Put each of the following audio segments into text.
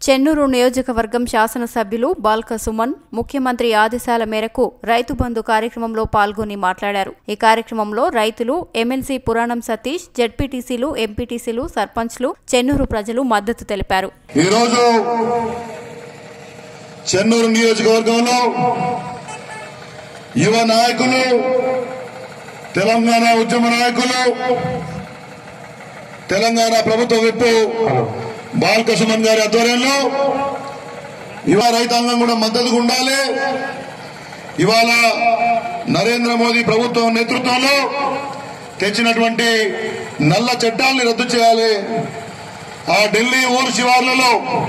చెన్నూరు నియోజకవర్గం శాసనసభ్యులు బాల్క సుమన్ ముఖ్యమంత్రి ఆదేశాల మేరకు రైతు బంధు కార్యక్రమంలో పాల్గొని మాట్లాడారు ఈ కార్యక్రమంలో రైతులు ఎమ్మెల్సీ పురాణం సతీష్ జడ్పీటీసీలు ఎంపీటీసీలు సర్పంచ్లు చెన్నూరు ప్రజలు మద్దతు తెలిపారు ఈరోజు చెన్నూరు నియోజకవర్గంలో యువ నాయకులు తెలంగాణ ఉద్యమ నాయకులు తెలంగాణ ప్రభుత్వ విప్పు బాల్క సుమన్ గారి ఆధ్వర్యంలో యువ రైతాంగం కూడా మద్దతుగా ఉండాలి ఇవాళ నరేంద్ర మోదీ ప్రభుత్వం నేతృత్వంలో తెచ్చినటువంటి నల్ల చట్టాల్ని రద్దు చేయాలి ఆ ఢిల్లీ ఊరు శివార్లలో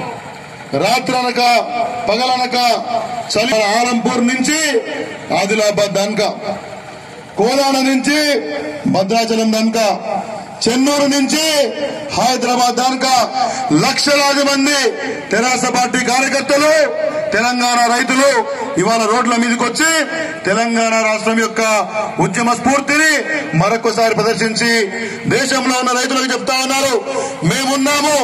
రాత్రనక పగలనక చలి ఆలంపూర్ నుంచి ఆదిలాబాద్ దానిక కోలాడ నుంచి భద్రాచలం దానిక చెన్నూరు నుంచి హైదరాబాద్ దానిక లక్షలాది మంది తెరాస పార్టీ కార్యకర్తలు తెలంగాణ రైతులు ఇవాళ రోడ్ల మీదకి వచ్చి తెలంగాణ రాష్ట్రం యొక్క ఉద్యమ స్ఫూర్తిని మరొకసారి ప్రదర్శించి దేశంలో ఉన్న రైతులకు చెప్తా ఉన్నారు మేమున్నాము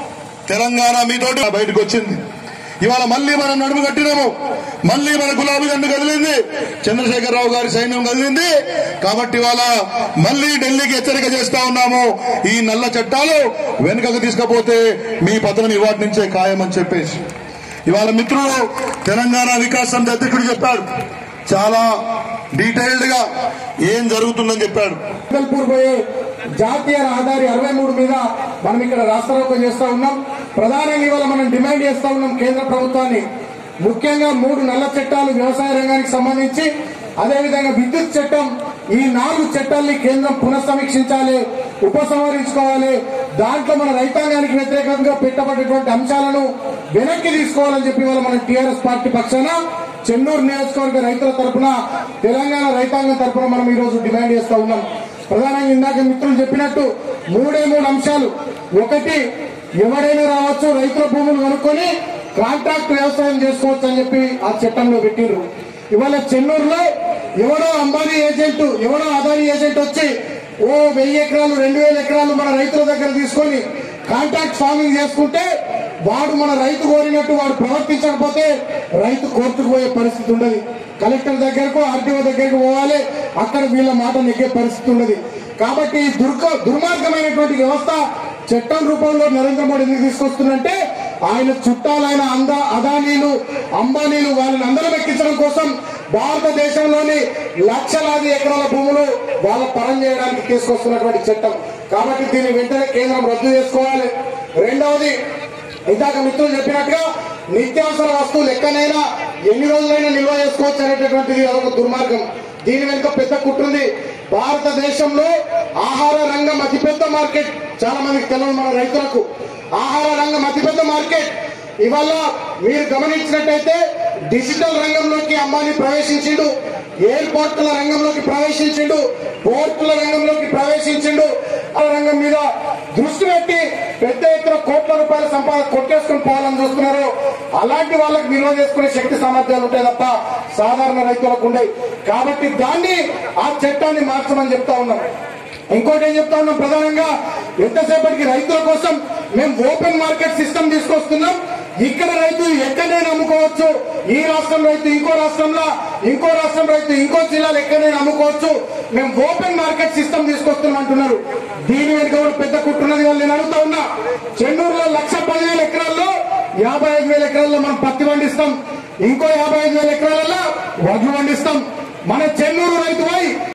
తెలంగాణ మీతోటి బయటకు వచ్చింది ఇవాళ మళ్ళీ మనం నడుము కట్టినాము మళ్ళీ మన గులాబీ దండు కదిలింది చంద్రశేఖరరావు గారి సైన్యం కదిలింది కాబట్టి ఇవాళ మళ్ళీ ఢిల్లీకి హెచ్చరిక చేస్తా ఉన్నాము ఈ నల్ల చట్టాలు వెనుకకు తీసుకపోతే మీ పతనం ఇవాటి నుంచే ఖాయమని చెప్పేసి ఇవాళ మిత్రుడు తెలంగాణ వికాస్ సమితి అధ్యక్షుడు చెప్పాడు చాలా డీటెయిల్డ్ గా ఏం జరుగుతుందని చెప్పాడు జబల్పూర్ పోయే జాతీయ రహదారి అరవై మూడు మీద మనం ఇక్కడ రాష్ట్రోకం చేస్తా ఉన్నాం ప్రధానంగా ఇవాళ మనం డిమాండ్ చేస్తా ఉన్నాం కేంద్ర ప్రభుత్వాన్ని ముఖ్యంగా మూడు నల్ల చట్టాలు వ్యవసాయ రంగానికి సంబంధించి అదేవిధంగా విద్యుత్ చట్టం ఈ నాలుగు చట్టాల్ని కేంద్రం పునఃసమీక్షించాలి ఉపసంహరించుకోవాలి దాంట్లో మన రైతాంగానికి వ్యతిరేకంగా పెట్టబడినటువంటి అంశాలను వెనక్కి తీసుకోవాలని చెప్పి ఇవాళ మన టీఆర్ఎస్ పార్టీ పక్షాన చెన్నూరు నియోజకవర్గ రైతుల తరపున తెలంగాణ రైతాంగం తరపున మనం ఈ రోజు డిమాండ్ చేస్తా ఉన్నాం ప్రధానంగా ఇందాక మిత్రులు చెప్పినట్టు మూడే మూడు అంశాలు ఒకటి ఎవరైనా రావచ్చు రైతుల భూములు కొనుక్కొని కాంట్రాక్ట్ వ్యవసాయం చేసుకోవచ్చు అని చెప్పి ఆ చట్టంలో పెట్టిండ్రు ఇవాళ చెన్నూరులో ఎవడో అంబానీ ఏజెంట్ ఎవడో అదానీ ఏజెంట్ వచ్చి ఓ వెయ్యి ఎకరాలు రెండు వేల ఎకరాలు మన రైతుల దగ్గర తీసుకొని కాంట్రాక్ట్ ఫార్మింగ్ చేసుకుంటే వాడు మన రైతు కోరినట్టు వాడు ప్రవర్తించకపోతే రైతు కోర్టుకు పోయే పరిస్థితి ఉండదు కలెక్టర్ దగ్గరకు ఆర్టీఓ దగ్గరకు పోవాలి అక్కడ వీళ్ళ మాట నెగ్గే పరిస్థితి ఉండదు కాబట్టి ఈ దుర్గ దుర్మార్గమైనటువంటి వ్యవస్థ చట్టం రూపంలో నరేంద్ర మోడీ ఎందుకు తీసుకొస్తుందంటే ఆయన చుట్టాలైన అంద అదానీలు అంబానీలు వాళ్ళని అందరం ఎక్కించడం కోసం భారతదేశంలోని లక్షలాది ఎకరాల భూములు వాళ్ళ పరం చేయడానికి తీసుకొస్తున్నటువంటి చట్టం కాబట్టి దీన్ని వెంటనే కేంద్రం రద్దు చేసుకోవాలి రెండవది ఇందాక మిత్రులు చెప్పినట్టుగా నిత్యావసర వస్తువులు ఎక్కడైనా ఎన్ని రోజులైనా నిల్వ చేసుకోవచ్చు అనేటటువంటిది అదొక దుర్మార్గం దీని వెనుక పెద్ద కుట్రుంది భారతదేశంలో ఆహార రంగం అతిపెద్ద మార్కెట్ చాలా మందికి తెలియదు మన రైతులకు ఆహార రంగం అతిపెద్ద మార్కెట్ ఇవాళ మీరు గమనించినట్టయితే డిజిటల్ రంగంలోకి అంబానీ ప్రవేశించిండు ఎయిర్పోర్టుల రంగంలోకి ప్రవేశించిండు పోర్టుల రంగంలోకి ప్రవేశించిండు ఆ రంగం మీద దృష్టి పెట్టి పెద్ద ఎత్తున కోట్ల రూపాయల సంపాదన కొట్టేసుకుని పోవాలని చూస్తున్నారు అలాంటి వాళ్ళకి నిల్వ చేసుకునే శక్తి సామర్థ్యాలు ఉంటాయి తప్ప సాధారణ రైతులకు ఉండవు కాబట్టి దాన్ని ఆ చట్టాన్ని మార్చమని చెప్తా ఉన్నాం ఇంకోటి ఏం చెప్తా ఉన్నాం ప్రధానంగా ఎంతసేపటికి రైతుల కోసం మేము ఓపెన్ మార్కెట్ సిస్టమ్ తీసుకొస్తున్నాం ఇక్కడ రైతు ఎక్కడైనా అమ్ముకోవచ్చు ఈ రాష్ట్రం రైతు ఇంకో రాష్ట్రంలో ఇంకో రాష్ట్రం రైతు ఇంకో జిల్లాలో ఎక్కడైనా అమ్ముకోవచ్చు మేము ఓపెన్ మార్కెట్ సిస్టమ్ తీసుకొస్తున్నాం అంటున్నారు దీని వెనుక కూడా పెద్ద కుట్రున్నది వాళ్ళు నేను అడుగుతా ఉన్నా చెన్నూరులో లక్ష పదివేల ఎకరాల్లో యాభై ఐదు వేల ఎకరాల్లో మనం పత్తి పండిస్తాం ఇంకో యాభై ఐదు వేల ఎకరాలలో వడ్లు పండిస్తాం మన చెన్నూరు